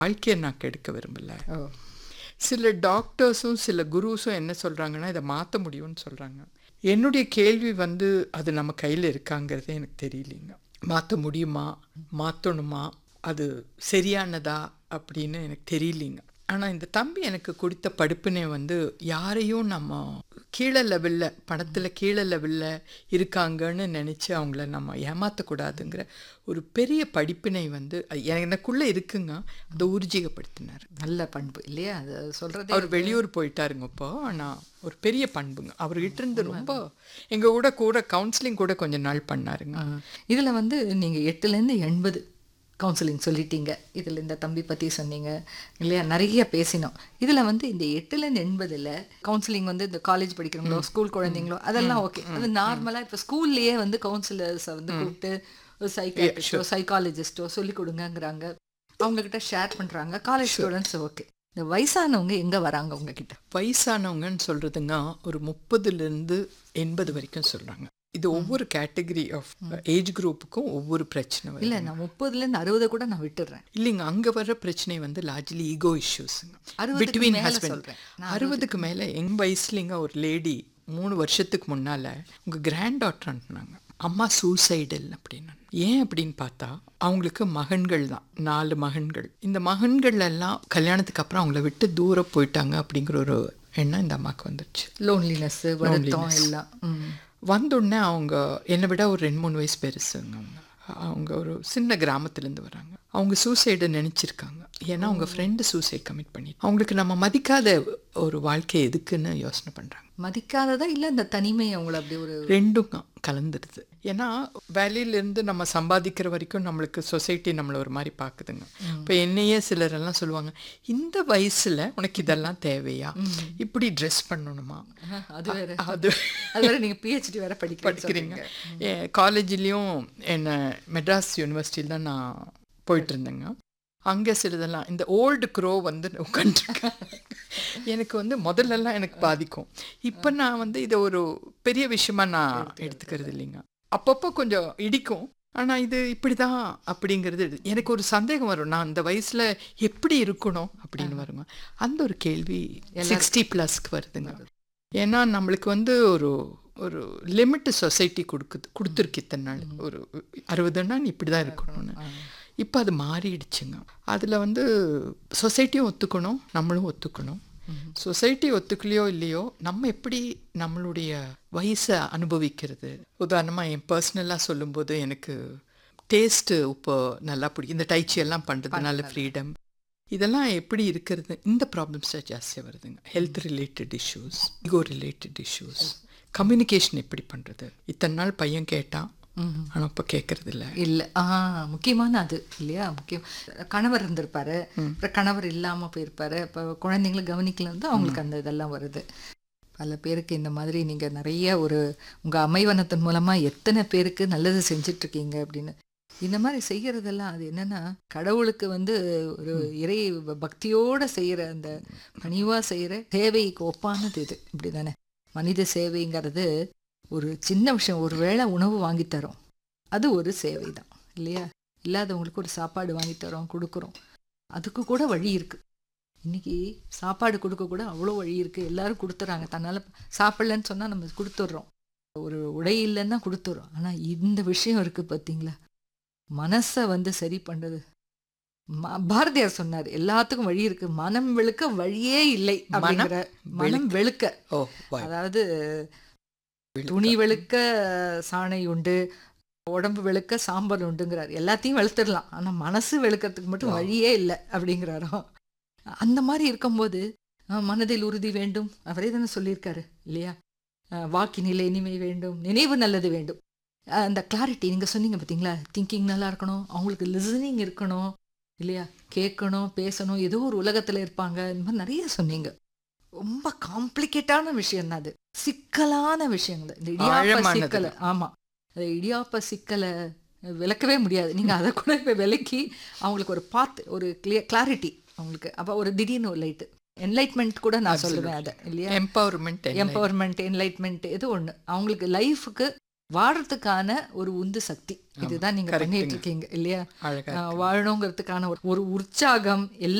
வாழ்க்கையை நான் கெடுக்க விரும்பல ஓ சில டாக்டர்ஸும் சில குருஸும் என்ன சொல்கிறாங்கன்னா இதை மாற்ற முடியும்னு சொல்கிறாங்க என்னுடைய கேள்வி வந்து அது நம்ம கையில் இருக்காங்கிறதே எனக்கு தெரியலைங்க மாற்ற முடியுமா மாற்றணுமா அது சரியானதா அப்படின்னு எனக்கு தெரியலைங்க ஆனால் இந்த தம்பி எனக்கு கொடுத்த படிப்பினை வந்து யாரையும் நம்ம கீழே லெவலில் பணத்தில் கீழே லெவலில் இருக்காங்கன்னு நினச்சி அவங்கள நம்ம ஏமாற்றக்கூடாதுங்கிற ஒரு பெரிய படிப்பினை வந்து அது எனக்குள்ளே இருக்குங்க அதை ஊர்ஜிகப்படுத்தினார் நல்ல பண்பு இல்லையா அது சொல்றதே அவர் வெளியூர் போயிட்டாருங்க இப்போ ஆனால் ஒரு பெரிய பண்புங்க அவர்கிட்ட இருந்து ரொம்ப எங்கள் கூட கூட கவுன்சிலிங் கூட கொஞ்ச நாள் பண்ணாருங்க ஆ. இதுல வந்து நீங்க எட்டுலேருந்து எண்பது கவுன்சிலிங் சொல்லிட்டீங்க இதுல இந்த தம்பி பத்தி சொன்னீங்க இல்லையா நிறைய பேசினோம் இதுல வந்து இந்த எட்டுலேருந்து எண்பதுல கவுன்சிலிங் வந்து இந்த காலேஜ் படிக்கிறவங்களோ ஸ்கூல் குழந்தைங்களோ அதெல்லாம் ஓகே அது நார்மலா இப்ப ஸ்கூல்லயே வந்து கவுன்சிலர்ஸை வந்து கூப்பிட்டு ஒரு சைக்காட்ரிஸ்டோ சைக்காலஜிஸ்டோ சொல்லி கொடுங்கங்கிறாங்க அவங்க கிட்ட ஷேர் பண்றாங்க காலேஜ் ஸ்டூடெண்ட்ஸ் ஓகே இந்த வயசானவங்க எங்க வராங்க உங்ககிட்ட வயசானவங்கன்னு சொல்கிறதுங்க ஒரு முப்பதுலேருந்து எண்பது வரைக்கும் சொல்கிறாங்க இது ஒவ்வொரு கேட்டகரி ஆஃப் ஏஜ் குரூப்புக்கும் ஒவ்வொரு பிரச்சனை வரும் இல்ல நான் முப்பதுல இருந்து அறுபதை கூட நான் விட்டுடுறேன் இல்லைங்க அங்கே வர்ற பிரச்சனை வந்து லார்ஜ்லி ஈகோ இஷ்யூஸுங்க அறுபதுக்கு பிட்வீன் மேல ஹஸ்பண்ட் சொல்றேன். அறுபதுக்கு மேலே எங்க வயசுலிங்க ஒரு லேடி மூணு வருஷத்துக்கு முன்னால் உங்கள் கிராண்ட் டாட்டர் அனுப்புனாங்க அம்மா சூசைடல் அப்படின்னு ஏன் அப்படின்னு பார்த்தா அவங்களுக்கு மகன்கள் தான் நாலு மகன்கள் இந்த மகன்கள் எல்லாம் கல்யாணத்துக்கு அப்புறம் அவங்கள விட்டு தூரம் போயிட்டாங்க அப்படிங்கிற ஒரு எண்ணம் இந்த அம்மாவுக்கு வந்துருச்சு லோன்லினஸ் வருத்தம் எல்லாம் ம். வந்தோடனே அவங்க என்னை விட ஒரு ரெண்டு மூணு வயசு பெருசுங்க அவங்க அவங்க ஒரு சின்ன கிராமத்துலேருந்து வராங்க அவங்க சூசைடை நினச்சிருக்காங்க ஏன்னா அவங்க ஃப்ரெண்டு சூசைட் கமிட் பண்ணி அவங்களுக்கு நம்ம மதிக்காத ஒரு வாழ்க்கை எதுக்குன்னு யோசனை பண்ணுறாங்க மதிக்காததா இல்ல இந்த தனிமை அவங்கள அப்படி ஒரு ரெண்டும் க- கலந்துடுது ஏன்னா வேலையிலேருந்து நம்ம சம்பாதிக்கிற வரைக்கும் நம்மளுக்கு சொசைட்டி நம்மளை ஒரு மாதிரி பார்க்குதுங்க இப்போ என்னையே சிலர் எல்லாம் சொல்லுவாங்க இந்த வயசில் உனக்கு இதெல்லாம் தேவையா இப்படி ட்ரெஸ் பண்ணணுமா அது வேற அது அது வேற நீங்க பிஹெச்டி வேற படிக்க படிக்கிறீங்க காலேஜ்லேயும் என்னை மெட்ராஸ் யூனிவர்சிட்டியில் தான் நான் போயிட்டு இருந்தேங்க அங்கே சிலதெல்லாம் இந்த ஓல்டு க்ரோ வந்து உட்காந்துருக்கேன் எனக்கு வந்து முதல்லலாம் எனக்கு பாதிக்கும் இப்போ நான் வந்து இதை ஒரு பெரிய விஷயமா நான் எடுத்துக்கிறது இல்லைங்க அப்பப்போ கொஞ்சம் இடிக்கும் ஆனால் இது இப்படி தான் அப்படிங்கிறது இது. எனக்கு ஒரு சந்தேகம் வரும் நான் அந்த வயசில் எப்படி இருக்கணும் அப்படின்னு வருங்க அந்த ஒரு கேள்வி சிக்ஸ்டி ப்ளஸ்க்கு வருதுங்க ஏன்னா நம்மளுக்கு வந்து ஒரு ஒரு லிமிட் சொசைட்டி கொடுக்குது கொடுத்துருக்கு இத்தனை நாள் ஒரு அறுபதுன்னா நீ இப்படி தான் இருக்கணும்னு இப்போ அது மாறிடுச்சுங்க அதில் வந்து சொசைட்டியும் ஒத்துக்கணும் நம்மளும் ஒத்துக்கணும் சொசைட்டி ஒத்துக்கலையோ இல்லையோ நம்ம எப்படி நம்மளுடைய வயசை அனுபவிக்கிறது உதாரணமாக என் பர்சனலாக சொல்லும்போது எனக்கு டேஸ்ட்டு இப்போ நல்லா பிடிக்கும் இந்த டைச்சி எல்லாம் பண்ணுறதுனால ஃப்ரீடம் இதெல்லாம் எப்படி இருக்கிறது இந்த ப்ராப்ளம்ஸ் ஜாஸ்தியாக வருதுங்க health related issues ego related issues communication எப்படி பண்ணுறது இத்தனை நாள் பையன் கேட்டான் ஆனால் இப்போ கேட்கறது இல்லை இல்ல ஆ முக்கியமான அது இல்லையா முக்கியம் கணவர் இருந்திருப்பாரு அப்புறம் கணவர் இல்லாம போயிருப்பாரு அப்ப குழந்தைங்களை கவனிக்கல வந்து அவங்களுக்கு அந்த இதெல்லாம் வருது பல பேருக்கு இந்த மாதிரி நீங்க நிறைய ஒரு உங்க அமைவனத்தின் மூலமா எத்தனை பேருக்கு நல்லது செஞ்சுட்டு இருக்கீங்க அப்படின்னு இந்த மாதிரி செய்யறதெல்லாம் அது என்னன்னா கடவுளுக்கு வந்து ஒரு இறை பக்தியோட செய்யற அந்த பணிவா செய்யற சேவைக்கு ஒப்பானது இது இப்படிதானே மனித சேவைங்கிறது ஒரு சின்ன விஷயம் ஒரு வேளை உணவு வாங்கி தரோம் அது ஒரு சேவை தான் இல்லையா இல்லாதவங்களுக்கு ஒரு சாப்பாடு வாங்கி தரோம் கொடுக்குறோம் அதுக்கு கூட வழி இருக்கு இன்னைக்கு சாப்பாடு கொடுக்க கூட அவ்வளோ வழி இருக்கு எல்லாரும் கொடுத்துறாங்க தன்னால சாப்பிடலன்னு சொன்னா நம்ம கொடுத்துட்றோம் ஒரு உடை இல்லைன்னா கொடுத்துட்றோம் ஆனா இந்த விஷயம் இருக்கு பார்த்தீங்களா மனசை வந்து சரி பண்றது ம- பாரதியார் சொன்னார் எல்லாத்துக்கும் வழி இருக்கு மனம் வெளுக்க வழியே இல்லை அப்படிங்கிற மனம் வெளுக்க ஓ வாய் அதாவது துணி வெளுக்க சாணை உண்டு உடம்பு வெளுக்க சாம்பல் உண்டுங்கிறார் எல்லாத்தையும் வெளுத்துடலாம் ஆனா மனசு வெளுக்கிறதுக்கு மட்டும் வழியே இல்லை அப்படிங்கிறாராம் அந்த மாதிரி இருக்கும்போது அஹ், மனதில் உறுதி வேண்டும் அவரே தானே சொல்லியிருக்காரு இல்லையா அஹ், வாக்கினிலே இனிமை வேண்டும் நினைவு நல்லது வேண்டும் அஹ், அந்த கிளாரிட்டி நீங்க சொன்னீங்க பார்த்தீங்களா திங்கிங் நல்லா இருக்கணும் அவங்களுக்கு லிசனிங் இருக்கணும் இல்லையா கேட்கணும் பேசணும் ஏதோ ஒரு உலகத்துல இருப்பாங்க இந்த மாதிரி நிறைய சொன்னீங்க ரொம்ப காம்ப்ளிகேட்டான விஷயம் தான் அது சிக்கலான விஷயங்கள் இந்த இடியாப்ப ஆழமானது. சிக்கலை ஆமா அந்த இடியாப்ப சிக்கலை விளக்கவே முடியாது நீங்க அதை கூட இப்ப விளக்கி அவங்களுக்கு ஒரு பாத் ஒரு கிளியர் கிளாரிட்டி அவங்களுக்கு அப்ப ஒரு திடீர்னு ஒரு லைட்டு என்லைட்மெண்ட் கூட நான் சொல்லுவேன் அதை இல்லையா எம்பவர்மெண்ட் எம்பவர்மெண்ட் என்லைட்மெண்ட் எது ஒண்ணு அவங்களுக்கு லைஃபுக்கு வாழறதுக்கான ஒரு உந்து சக்தி இதுதான் நீங்க பண்ணிட்டு இருக்கீங்க இல்லையா அழகா ஆஹ் வாழணுங்கிறதுக்கான ஒரு- ஒரு உற்சாகம்